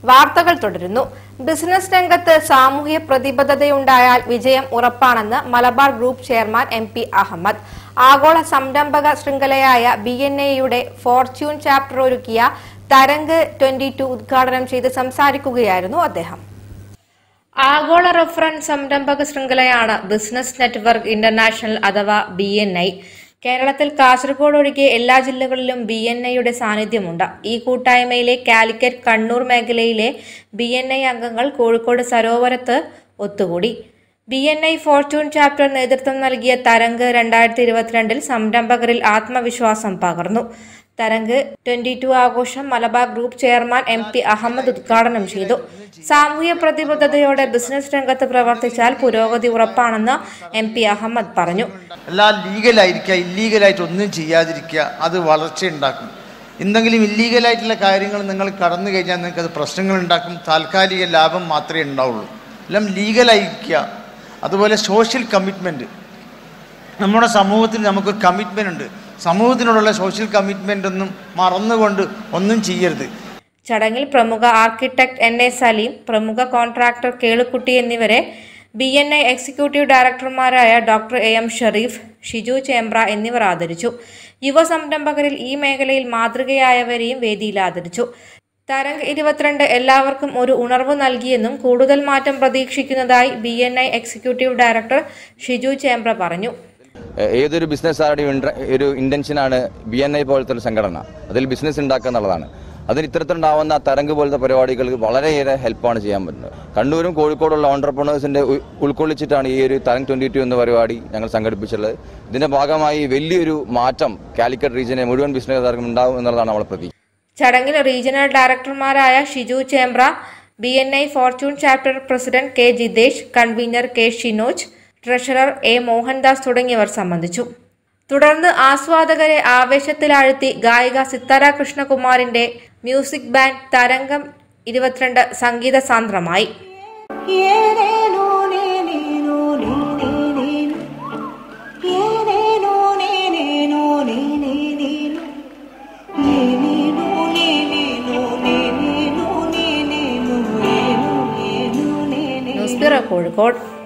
വാർത്തകൾ തുടരുന്നു ബിസിനസ് രംഗത്ത് സാമൂഹ്യ പ്രതിബദ്ധതയുണ്ടായാൽ വിജയം ഉറപ്പാണെന്ന് Malabar group chairman M P Ahammed ആഗോള സംരംഭക ശൃംഖലയായ ബി എൻ എയുടെ ഫോർച്യൂൺ ചാപ്റ്റർ ഒരുക്കിയ തരംഗ് ട്വന്റി ടു ഉദ്ഘാടനം ചെയ്ത് സംസാരിക്കുകയായിരുന്നു അദ്ദേഹം ആഗോള റഫറൻസ് സംരംഭക ശൃംഖലയാണ് ബിസിനസ് നെറ്റ്വർക്ക് ഇന്റർനാഷണൽ അഥവാ ബി എൻ ഐ കേരളത്തിൽ കാസർഗോഡ് ഒഴികെ എല്ലാ ജില്ലകളിലും ബി എൻ ഐയുടെ സാന്നിധ്യമുണ്ട് ഈ കൂട്ടായ്മയിലെ കാലിക്കറ്റ് കണ്ണൂർ മേഖലയിലെ ബി എൻ ഐ അംഗങ്ങൾ കോഴിക്കോട് സരോവരത്ത് ഒത്തുകൂടി B N I fortune chapter നേതൃത്വം നൽകിയ തരംഗ് രണ്ടായിരത്തി ഇരുപത്തിരണ്ടിൽ സംരംഭകരിൽ ആത്മവിശ്വാസം പകർന്നു തരംഗ് ട്വന്റി ടു ആഘോഷം Malabar group chairman M P Ahmed ഉദ്ഘാടനം ചെയ്തു സാമൂഹ്യ പ്രതിബദ്ധതയോടെ ബിസിനസ് രംഗത്ത് പ്രവർത്തിച്ചാൽ പുരോഗതി ഉറപ്പാണെന്ന് എം പി അഹമ്മദ് പറഞ്ഞു എല്ലാം ലീഗലായിരിക്കുക ഇല്ലീഗലായിട്ട് ഒന്നും ചെയ്യാതിരിക്കുക അത് വളർച്ചയുണ്ടാക്കും എന്തെങ്കിലും ഇല്ലീഗലായിട്ടുള്ള കാര്യങ്ങൾ നിങ്ങൾ കടന്നു കഴിഞ്ഞാൽ നിങ്ങൾക്ക് അത് പ്രശ്നങ്ങൾ ഉണ്ടാക്കും താൽക്കാലിക ലാഭം മാത്രമേ ഉണ്ടാവുള്ളൂ എല്ലാം ലീഗലായിരിക്കുക അതുപോലെ സോഷ്യൽ കമ്മിറ്റ്മെൻറ്റ് നമ്മുടെ സമൂഹത്തിൽ നമുക്കൊരു കമ്മിറ്റ്മെൻ്റ് ഉണ്ട് സമൂഹത്തിനോടുള്ള സോഷ്യൽ കമ്മിറ്റ്മെൻ്റ് ഒന്നും മറന്നുകൊണ്ട് ഒന്നും ചെയ്യരുത് ചടങ്ങിൽ പ്രമുഖ ആർക്കിടെക്ട് എൻ എ സലീം പ്രമുഖ കോൺട്രാക്ടർ കേളുക്കുട്ടി എന്നിവരെ ബി എൻ ഐ എക്സിക്യൂട്ടീവ് ഡയറക്ടർമാരായ doctor A M Sherif Shiju Chembra എന്നിവർ ആദരിച്ചു യുവ സംരംഭകരിൽ ഈ മേഖലയിൽ മാതൃകയായവരെയും വേദിയിൽ ആദരിച്ചു തരംഗ് ഇരുപത്തിരണ്ട് എല്ലാവർക്കും ഒരു ഉണർവ് നൽകിയെന്നും കൂടുതൽ മാറ്റം പ്രതീക്ഷിക്കുന്നതായി B N I executive director Shiju Chembra പറഞ്ഞു ഏതൊരു ബിസിനസ്സുകാരുടെയും ഇൻട്ര- ഒരു ഇന്റൻഷനാണ് ബി എൻ ഐ പോലത്തെ ഒരു സംഘടന അതിൽ ബിസിനസ് ഉണ്ടാക്കുക എന്നുള്ളതാണ് അതിന് ഇത്തരത്തിലുണ്ടാവുന്ന തരംഗ് പോലത്തെ പരിപാടികൾ വളരെയേറെ ഹെൽപ്പാണ് ചെയ്യാൻ പറ്റുന്നത് കണ്ണൂരും കോഴിക്കോടുള്ള ഓണ്ടർപ്രണേഴ്സിന്റെ ഉ- ഉൾക്കൊള്ളിച്ചിട്ടാണ് ഈ ഒരു തരംഗ് ട്വന്റി ടു എന്ന പരിപാടി ഞങ്ങൾ സംഘടിപ്പിച്ചിട്ടുള്ളത് ഇതിന്റെ ഭാഗമായി വലിയൊരു മാറ്റം കാലിക്കറ്റ് റീജിയനെ മുഴുവൻ ബിസിനസ്സുകാർക്കും ഉണ്ടാവും എന്നുള്ളതാണ് നമ്മളെ പ്രതീക്ഷ ചടങ്ങിൽ റീജിയണൽ ഡയറക്ടർമാരായ Shiju Chembra B N I fortune chapter president K Jithesh convener K Shinoj treasurer A Mohandas തുടങ്ങിയവർ സംബന്ധിച്ചു തുടർന്ന് ആസ്വാദകരെ ആവേശത്തിലാഴ്ത്തി ഗായിക സിത്താര കൃഷ്ണകുമാറിന്റെ മ്യൂസിക് ബാൻഡ് തരംഗം ഇരുപത്തിരണ്ട് സംഗീത സാന്ദ്രമായി ಏನೇನೋ ನೀನೇನೋ ನೀನೇನೇನು ಏನೇನೋ ನೀನೇನೋ ನೀನೇನೇನು ನೀನೇನೋ ನೀನೇನೋ ನೀನೇನೋ ನೀನೇನೋ ಏನು ಏನು ನೀನೇನು ന്യൂസ് ബ്യൂറോ കോഴിക്കോട്